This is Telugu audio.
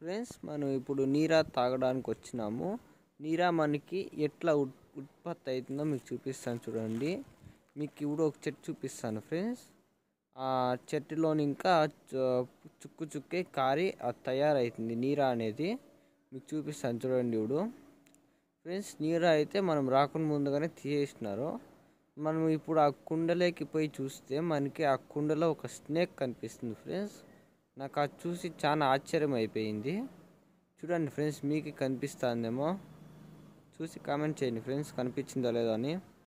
ఫ్రెండ్స్ మనం ఇప్పుడు నీరా తాగడానికి వచ్చినాము నీరా మనకి ఎట్లా ఉత్ ఉత్పత్తి అవుతుందో మీకు చూపిస్తాను చూడండి మీకు ఇప్పుడు ఒక చెట్టు చూపిస్తాను ఫ్రెండ్స్ ఆ చెట్టులోని ఇంకా చు- చుక్కు చుక్కే కారి అది తయారవుతుంది నీరా అనేది మీకు చూపిస్తాను చూడండి ఇప్పుడు ఫ్రెండ్స్ నీరా అయితే మనం రాకుండా ముందుగానే తీసేసినారు మనం ఇప్పుడు ఆ కుండలోకి పోయి చూస్తే మనకి ఆ కుండలో ఒక స్నేక్ కనిపిస్తుంది ఫ్రెండ్స్ నాకు అది చూసి చాలా ఆశ్చర్యం అయిపోయింది చూడండి ఫ్రెండ్స్ మీకు కనిపిస్తుందేమో చూసి కామెంట్ చేయండి ఫ్రెండ్స్ కనిపించిందో లేదో అని